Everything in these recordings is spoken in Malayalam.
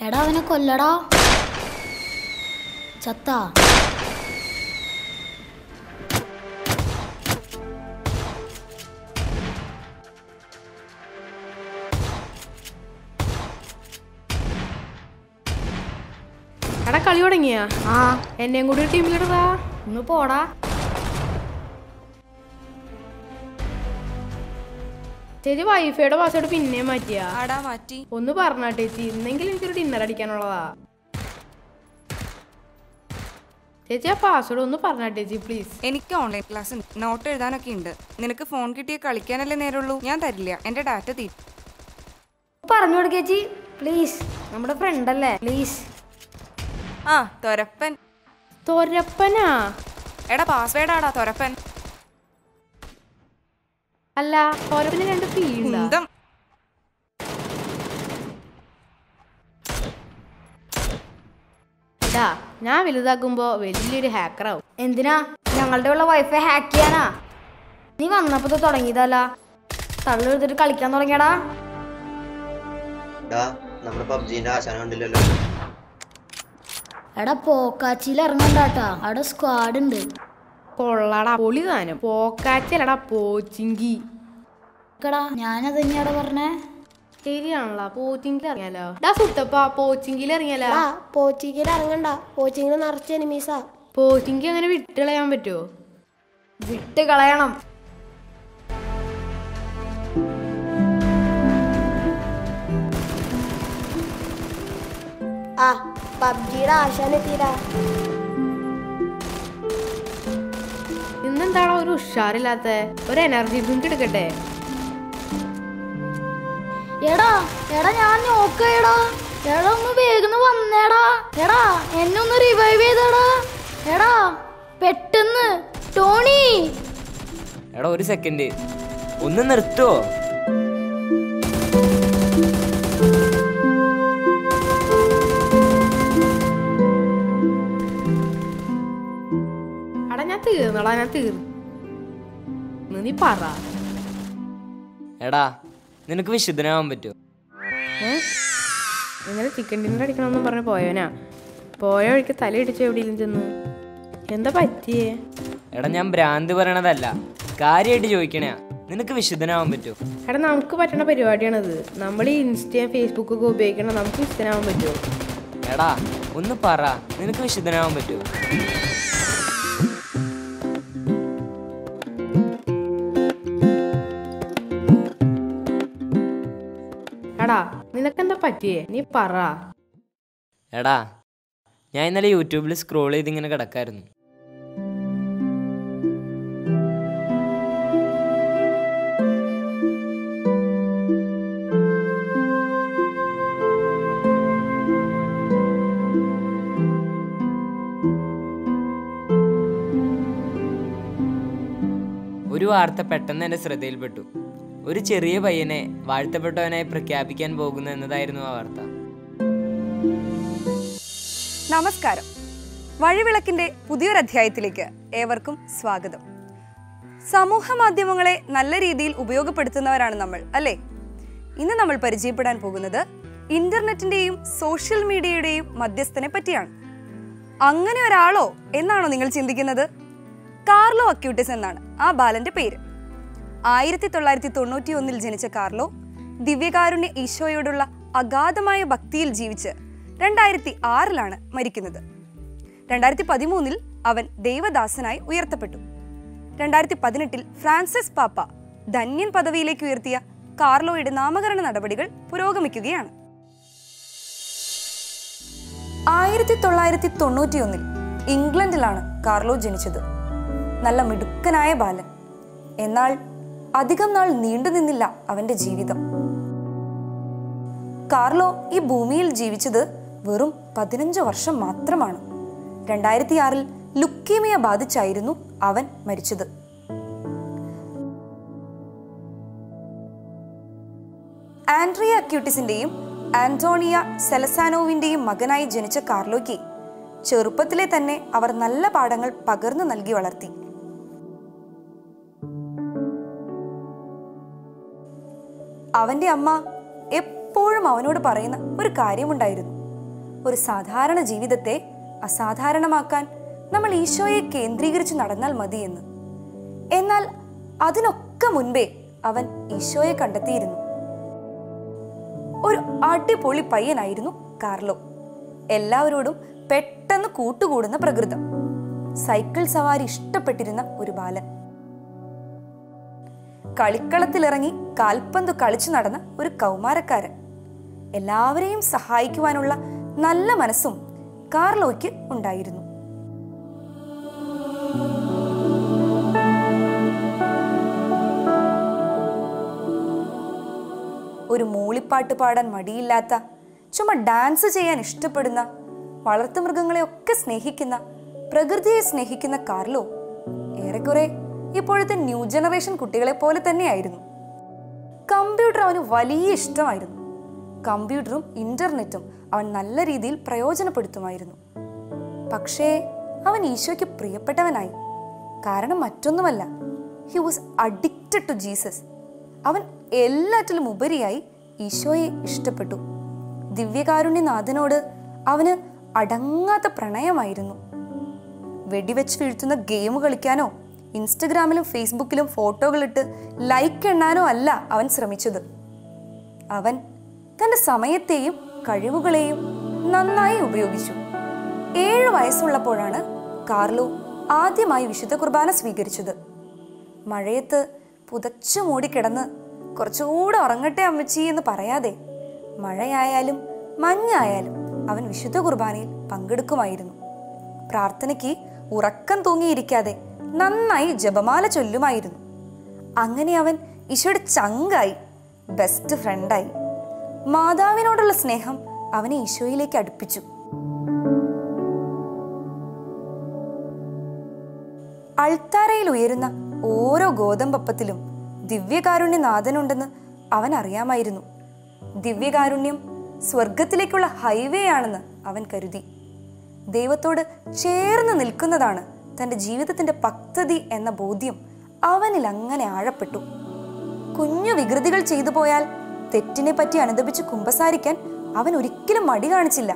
എടാ അവനെ കൊല്ലടാ ചത്താ എടാ കളി തുടങ്ങിയാ ആ എന്നെയും കൂടി ടീമിലിടതാ ഒന്ന് പോടാ ചേച്ചി വൈഫൈയുടെ പാസ്വേഡ് പിന്നെയും മാറ്റിയാ ആടാ മാറ്റി ഒന്ന് പറഞ്ഞാ ചേച്ചി ഇന്നെങ്കിലും എനിക്കൊരു ഡിന്നർ അടിക്കാനുള്ളതാ ചേച്ചി ആ പാസ്വേഡ് ഒന്ന് പറഞ്ഞാ ചേച്ചി പ്ലീസ് എനിക്ക് ഓൺലൈൻ ക്ലാസ് ഉണ്ട് നോട്ട് എഴുതാനൊക്കെ ഉണ്ട് നിനക്ക് ഫോൺ കിട്ടിയ കളിക്കാനല്ലേ നേരമുള്ളൂ ഞാൻ തരില്ല എന്റെ ഡാറ്റ തീ പറഞ്ഞു കൊടുക്കേച്ചി പ്ലീസ് നമ്മുടെ ഫ്രണ്ട് അല്ലേ പ്ലീസ് ആ തൊരപ്പൻ തൊരപ്പനാ എടാ പാസ്വേഡ് ആടാ തൊരപ്പൻ അല്ല തൊരപ്പന് രണ്ട് ഫീൽഡാ കുന്തം ഇതാ ഞാൻ വലുതാക്കുമ്പോ വലിയൊരു ഹാക്കറാവും എന്തിനാ ഞങ്ങളുടെ ഉള്ള വൈഫൈ ഹാക്ക് ചെയ്യാനാ നീ വന്നപ്പോ തൊട്ട് തുടങ്ങിയതല്ല തള്ളു എടുത്തിട്ട് കളിക്കാൻ തുടങ്ങിയടാ ഡാ നമ്മുടെ പബ്ജീന്റെ ആശാനം കണ്ടില്ലല്ലോ എടാ പോക്കാച്ചിയിൽ ഇറങ്ങണ്ടാട്ടാ അവിടെ സ്ക്വാഡ് ഉണ്ട് കൊള്ളടാ പൊളി താനം പോക്കാച്ചലടാ പോച്ചിങ്കി കടാ ഞാനത് തന്നെയാടാ പറഞ്ഞേ ശരിയാണല്ലോ പോച്ചിങ്കിൽ ഇറങ്ങിയാലോ ഡാ സുത്തപ്പ പോച്ചിങ്കിൽ ഇറങ്ങിയാലോ പോച്ചിങ്ങിൽ ഇറങ്ങണ്ട പോച്ചിങ്ങിൽ നിറച്ച് എനിമീസാ പോച്ചിങ്കി അങ്ങനെ വിട്ടുകളയാൻ പറ്റുമോ വിട്ട് കളയണം ആ പബ്ജിയുടെ ആശാനെത്തിയടാ ഇന്നെന്താണോ ഒരു ഉഷാറില്ലാത്ത ഒരു എനർജി ഡ്രിങ്ക് എടുക്കട്ടെ എടാ എടാ ഞാൻ നോക്കടാ എടാ ഒന്ന് വേഗം വന്നേടാ എടാ എന്നെ ഒന്ന് റിവൈവ് ചെയ്തടാ എടാ പെട്ടെന്ന് ടോണി എടാ ഒരു സെക്കൻഡ് ഒന്ന് നിർത്തുവോ അടാ ഞാൻ തീർന്നടാ ഞാൻ തീർന്നു നീ പറ എടാ നിനക്ക് വിശുദ്ധനാവാൻ പറ്റുമോ ഇന്നലെ ചിക്കൻ ഡിന്നർ അടിക്കണമെന്ന് പറഞ്ഞ് പോയവനാ പോയ വഴിക്ക് തലയിടിച്ച് എവിടെയെങ്കിലും ചെന്ന് എന്താ പറ്റിയേ എടാ ഞാൻ ഭ്രാന്ത് പറയണതല്ല കാര്യമായിട്ട് ചോദിക്കണേ നിനക്ക് വിശുദ്ധനാവാൻ പറ്റുമോ എടാ നമുക്ക് പറ്റുന്ന പരിപാടിയാണത് നമ്മൾ ഈ ഇൻസ്റ്റയും ഫേസ്ബുക്കൊക്കെ ഉപയോഗിക്കണം നമുക്ക് വിശദനാവാൻ പറ്റുമോ എടാ ഒന്ന് പറ നിനക്ക് വിശുദ്ധനാവാൻ പറ്റുമോ എടാ നിനക്കെന്താ പറ്റിയേ നീ പറ എടാ ഞാൻ ഇന്നലെ യൂട്യൂബിൽ സ്ക്രോൾ ചെയ്ത് ഇങ്ങനെ കിടക്കായിരുന്നു ഒരു വാർത്ത പെട്ടെന്ന് എൻ്റെ ശ്രദ്ധയിൽപ്പെട്ടു ഒരു ചെറിയ പയ്യനെ വാഴ്ത്തപ്പെട്ടവനായി പ്രഖ്യാപിക്കാൻ പോകുന്നു എന്നതായിരുന്നു ആ വാർത്ത നമസ്കാരം വഴിവിളക്കിന്റെ പുതിയൊരു അധ്യായത്തിലേക്ക് ഏവർക്കും സ്വാഗതം സമൂഹ മാധ്യമങ്ങളെ നല്ല രീതിയിൽ ഉപയോഗപ്പെടുത്തുന്നവരാണ് നമ്മൾ അല്ലേ ഇന്ന് നമ്മൾ പരിചയപ്പെടാൻ പോകുന്നത് ഇന്റർനെറ്റിന്റെയും സോഷ്യൽ മീഡിയയുടെയും മധ്യസ്ഥനെ പറ്റിയാണ് അങ്ങനെ ഒരാളോ എന്നാണോ നിങ്ങൾ ചിന്തിക്കുന്നത് കാർലോ അക്യൂട്ടിസ് എന്നാണ് ആ ബാലന്റെ പേര് ആയിരത്തി തൊള്ളായിരത്തി തൊണ്ണൂറ്റി ഒന്നിൽ ജനിച്ച കാർലോ ദിവ്യകാരുണ്യ ഈശോയോടുള്ള അഗാധമായ ഭക്തിയിൽ ജീവിച്ച് രണ്ടായിരത്തി ആറിലാണ് മരിക്കുന്നത് രണ്ടായിരത്തി പതിമൂന്നിൽ അവൻ ദൈവദാസനായി ഉയർത്തപ്പെട്ടു രണ്ടായിരത്തി പതിനെട്ടിൽ ഫ്രാൻസിസ് പാപ്പ ധന്യൻ പദവിയിലേക്ക് ഉയർത്തിയ കാർലോയുടെ നാമകരണ നടപടികൾ പുരോഗമിക്കുകയാണ് ആയിരത്തി തൊള്ളായിരത്തി തൊണ്ണൂറ്റിയൊന്നിൽ ഇംഗ്ലണ്ടിലാണ് കാർലോ ജനിച്ചത് നല്ല മിടുക്കനായ ബാലൻ എന്നാൽ അധികം നാൾ നീണ്ടു നിന്നില്ല അവന്റെ ജീവിതം കാർലോ ഈ ഭൂമിയിൽ ജീവിച്ചത് വെറും പതിനഞ്ച് വർഷം മാത്രമാണ് രണ്ടായിരത്തി ആറിൽ ലുക്കീമിയ ബാധിച്ചായിരുന്നു അവൻ മരിച്ചത് ആൻഡ്രിയ അക്യൂട്ടിസിന്റെയും ആന്റോണിയ സെലസാനോവിന്റെയും മകനായി ജനിച്ച കാർലോയ്ക്ക് ചെറുപ്പത്തിലെ തന്നെ അവർ നല്ല പാഠങ്ങൾ പകർന്നു നൽകി വളർത്തി അവന്റെ അമ്മ എപ്പോഴും അവനോട് പറയുന്ന ഒരു കാര്യമുണ്ടായിരുന്നു ഒരു സാധാരണ ജീവിതത്തെ അസാധാരണമാക്കാൻ നമ്മൾ ഈശോയെ കേന്ദ്രീകരിച്ച് നടന്നാൽ മതിയെന്ന് എന്നാൽ അതിനൊക്കെ മുൻപേ അവൻ ഈശോയെ കണ്ടെത്തിയിരുന്നു ഒരു അടിപൊളി പയ്യനായിരുന്നു കാർലോ എല്ലാവരോടും പെട്ടെന്ന് കൂട്ടുകൂടുന്ന പ്രകൃതം സൈക്കിൾ സവാരി ഇഷ്ടപ്പെട്ടിരുന്ന ഒരു ബാലൻ കളിക്കളത്തിലിറങ്ങി കാൽപന്ത് കളിച്ചു നടന്ന ഒരു കൗമാരക്കാരൻ എല്ലാവരെയും സഹായിക്കുവാനുള്ള നല്ല മനസ്സും കാർലോയ്ക്ക് ഉണ്ടായിരുന്നു ഒരു മൂളിപ്പാട്ട് പാടാൻ മടിയില്ലാത്ത ചുമ ഡാൻസ് ചെയ്യാൻ ഇഷ്ടപ്പെടുന്ന വളർത്തുമൃഗങ്ങളെയൊക്കെ സ്നേഹിക്കുന്ന പ്രകൃതിയെ സ്നേഹിക്കുന്ന കാർലോ ഏറെക്കുറെ ഇപ്പോഴത്തെ ന്യൂ ജനറേഷൻ കുട്ടികളെ പോലെ തന്നെയായിരുന്നു കമ്പ്യൂട്ടർ അവന് വലിയ ഇഷ്ടമായിരുന്നു കമ്പ്യൂട്ടറും ഇന്റർനെറ്റും അവൻ നല്ല രീതിയിൽ പ്രയോജനപ്പെടുത്തുമായിരുന്നു പക്ഷേ അവൻ ഈശോയ്ക്ക് പ്രിയപ്പെട്ടവനായി കാരണം മറ്റൊന്നുമല്ല he was addicted to Jesus അവൻ എല്ലാറ്റിലും ഉപരിയായി ഈശോയെ ഇഷ്ടപ്പെട്ടു ദിവ്യകാരുണ്യനാഥനോട് അവന് അടങ്ങാത്ത പ്രണയമായിരുന്നു വെടിവെച്ച് വീഴ്ത്തുന്ന ഗെയിം കളിക്കാനോ ഇൻസ്റ്റഗ്രാമിലും ഫേസ്ബുക്കിലും ഫോട്ടോകളിട്ട് ലൈക്ക് എണ്ണാനോ അല്ല അവൻ ശ്രമിച്ചത് അവൻ തന്റെ സമയത്തെയും കഴിവുകളെയും നന്നായി ഉപയോഗിച്ചു ഏഴ് വയസ്സുള്ളപ്പോഴാണ് കാർലോ ആദ്യമായി വിശുദ്ധ കുർബാന സ്വീകരിച്ചത് മഴയത്ത് പുതച്ചു മൂടിക്കിടന്ന് കുറച്ചുകൂടെ ഉറങ്ങട്ടെ അമ്മച്ചി എന്ന് പറയാതെ മഴയായാലും മഞ്ഞായാലും അവൻ വിശുദ്ധ കുർബാനയിൽ പങ്കെടുക്കുമായിരുന്നു പ്രാർത്ഥനയ്ക്ക് ഉറക്കം തൂങ്ങിയിരിക്കാതെ നന്നായി ജപമാല ചൊല്ലുമായിരുന്നു അങ്ങനെ അവൻ ഈശോയുടെ ചങ്കായി ബെസ്റ്റ് ഫ്രണ്ടായി മാതാവിനോടുള്ള സ്നേഹം അവനെ ഈശോയിലേക്ക് അടുപ്പിച്ചു അൾത്താരയിൽ ഉയരുന്ന ഓരോ ഗോതമ്പപ്പത്തിലും ദിവ്യകാരുണ്യനാഥനുണ്ടെന്ന് അവൻ അറിയാമായിരുന്നു ദിവ്യകാരുണ്യം സ്വർഗത്തിലേക്കുള്ള ഹൈവേ ആണെന്ന് അവൻ കരുതി ദൈവത്തോട് ചേർന്ന് നിൽക്കുന്നതാണ് തൻ്റെ ജീവിതത്തിൻ്റെ പക്വതി എന്ന ബോധ്യം അവനിൽ അങ്ങനെ ആഴപ്പെട്ടു കുഞ്ഞു വികൃതികൾ ചെയ്തു പോയാൽ തെറ്റിനെ പറ്റി അനുദപിച്ച് കുമ്പസാരിക്കാൻ അവൻ ഒരിക്കലും മടി കാണിച്ചില്ല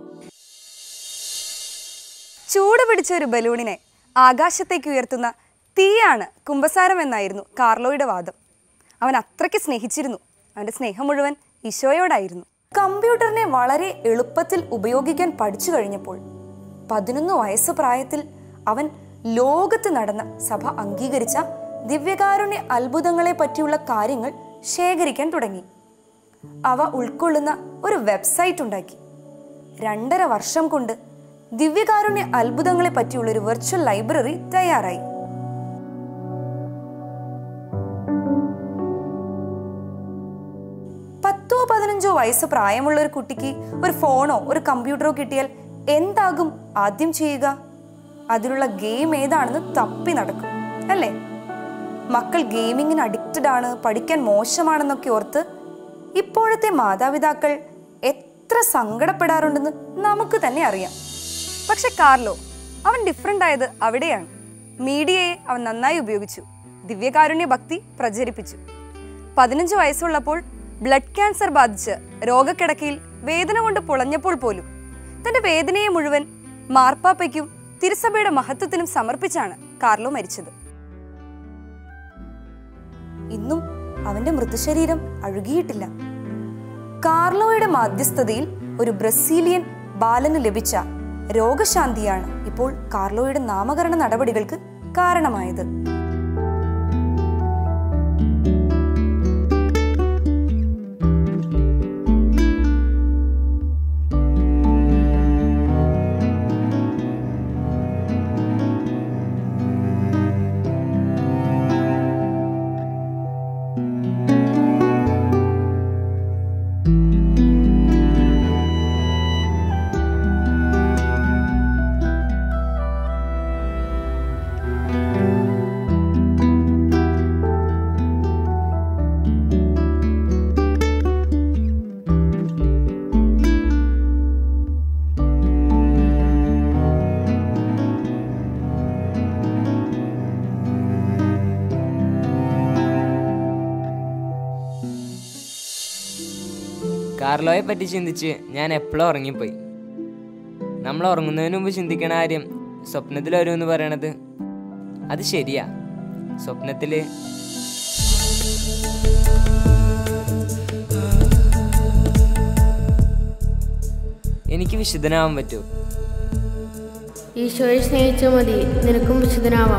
ചൂട് പിടിച്ച ഒരു ബലൂണിനെ ആകാശത്തേക്ക് ഉയർത്തുന്ന തീയാണ് കുമ്പസാരം എന്നായിരുന്നു കാർലോയുടെ വാദം അവൻ അത്രയ്ക്ക് സ്നേഹിച്ചിരുന്നു അവന്റെ സ്നേഹം മുഴുവൻ ഈശോയോടായിരുന്നു കമ്പ്യൂട്ടറിനെ വളരെ എളുപ്പത്തിൽ ഉപയോഗിക്കാൻ പഠിച്ചു കഴിഞ്ഞപ്പോൾ പതിനൊന്ന് വയസ്സ് പ്രായത്തിൽ അവൻ ലോകത്ത് നടന്ന സഭ അംഗീകരിച്ച ദിവ്യകാരുണ്യ അത്ഭുതങ്ങളെ പറ്റിയുള്ള കാര്യങ്ങൾ ശേഖരിക്കാൻ തുടങ്ങി അവ ഉൾക്കൊള്ളുന്ന ഒരു വെബ്സൈറ്റ് ഉണ്ടാക്കി രണ്ടര വർഷം കൊണ്ട് ദിവ്യകാരുണ്യ അത്ഭുതങ്ങളെ പറ്റിയുള്ള ഒരു വെർച്വൽ ലൈബ്രറി തയ്യാറായി പത്തോ പതിനഞ്ചോ വയസ്സ് പ്രായമുള്ള ഒരു കുട്ടിക്ക് ഒരു ഫോണോ ഒരു കമ്പ്യൂട്ടറോ കിട്ടിയാൽ എന്താകും ആദ്യം ചെയ്യുക അതിലുള്ള ഗെയിം ഏതാണെന്ന് തപ്പി നടക്കും അല്ലേ മക്കൾ ഗെയിമിങ്ങിന് അഡിക്റ്റഡ് ആണ് പഠിക്കാൻ മോശമാണെന്നൊക്കെ ഓർത്ത് ഇപ്പോഴത്തെ മാതാപിതാക്കൾ എത്ര സങ്കടപ്പെടാറുണ്ടെന്ന് നമുക്ക് തന്നെ അറിയാം പക്ഷെ കാർലോ അവൻ ഡിഫറെൻ്റ് ആയത് അവിടെയാണ് മീഡിയയെ അവൻ നന്നായി ഉപയോഗിച്ചു ദിവ്യകാരുണ്യ ഭക്തി പ്രചരിപ്പിച്ചു പതിനഞ്ച് വയസ്സുള്ളപ്പോൾ ബ്ലഡ് ക്യാൻസർ ബാധിച്ച് രോഗക്കിടക്കയിൽ വേദന കൊണ്ട് പുളഞ്ഞപ്പോൾ പോലും തന്റെ വേദനയെ മുഴുവൻ മാർപ്പാപ്പയ്ക്കും തിരുസഭയുടെ മഹത്വത്തിനും സമർപ്പിച്ചാണ് കാർലോ മരിച്ചത് ഇന്നും അവന്റെ മൃതശരീരം അഴുകിയിട്ടില്ല കാർലോയുടെ മാധ്യസ്ഥതയിൽ ഒരു ബ്രസീലിയൻ ബാലന് ലഭിച്ച രോഗശാന്തിയാണ് ഇപ്പോൾ കാർലോയുടെ നാമകരണ നടപടികൾക്ക് കാരണമായത് കാർലോയെ പറ്റി ചിന്തിച്ച് ഞാൻ എപ്പോഴും ഉറങ്ങിപ്പോയി നമ്മൾ ഉറങ്ങുന്നതിന് മുമ്പ് ചിന്തിക്കണ കാര്യം സ്വപ്നത്തിൽ വരുമെന്ന് പറയണത് അത് ശരിയാ സ്വപ്നത്തിൽ എനിക്ക് വിശുദ്ധനാവാൻ പറ്റുമോ ഈശോയെ സ്നേഹിച്ചാൽ മതി നിനക്കും വിശുദ്ധനാവാം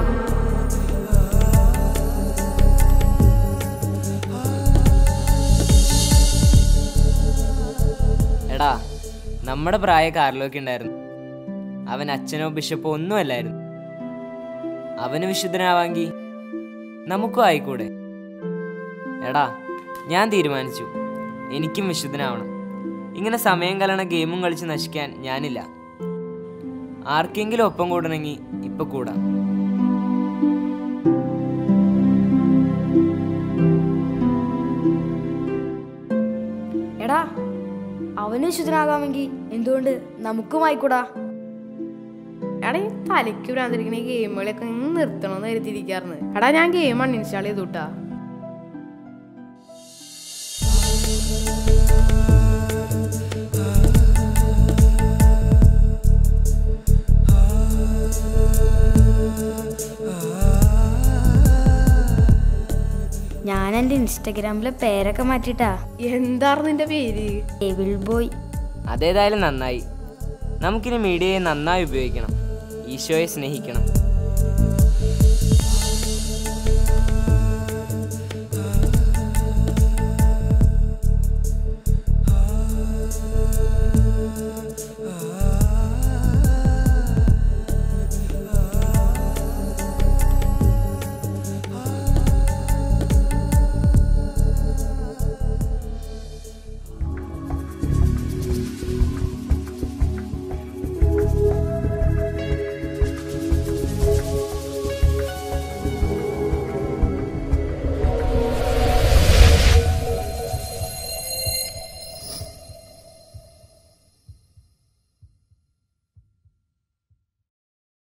എടാ നമ്മുടെ പ്രായ കാറിലൊക്കെ ഉണ്ടായിരുന്നു അവൻ അച്ഛനോ ബിഷപ്പോ ഒന്നും അല്ലായിരുന്നു അവന് വിശുദ്ധനാവാങ്കി നമുക്കും ആയിക്കൂടെ എടാ ഞാൻ തീരുമാനിച്ചു എനിക്കും വിശുദ്ധനാവണം ഇങ്ങനെ സമയം കലണ ഗെയിമും കളിച്ച് നശിക്കാൻ ഞാനില്ല ആർക്കെങ്കിലും ഒപ്പം കൂടണമെങ്കിൽ ഇപ്പൊ കൂടാം എടാ അവന് വിശുദ്ധനാകാമെങ്കിൽ എന്തുകൊണ്ട് നമുക്കും ആയിക്കൂടാ എടാ ഈ തലയ്ക്ക് ഭ്രാന്തിരിക്കണ ഈ ഗെയിമുകളൊക്കെ ഇങ്ങ് നിർത്തണമെന്ന് കരുതിയിരിക്കാറുണ്ട് എടാ ഞാൻ ഗെയിം അൺഇൻസ്റ്റാൾ ചെയ്തു കേട്ടാ ഞാൻ എൻ്റെ ഇൻസ്റ്റഗ്രാമിലെ പേരൊക്കെ മാറ്റിട്ടാ എന്തായിരുന്നു നിന്റെ പേര് ഡെവിൾ ബോയ് അതേതായാലും നന്നായി നമുക്കിനി മീഡിയയെ നന്നായി ഉപയോഗിക്കണം ഈശോയെ സ്നേഹിക്കണം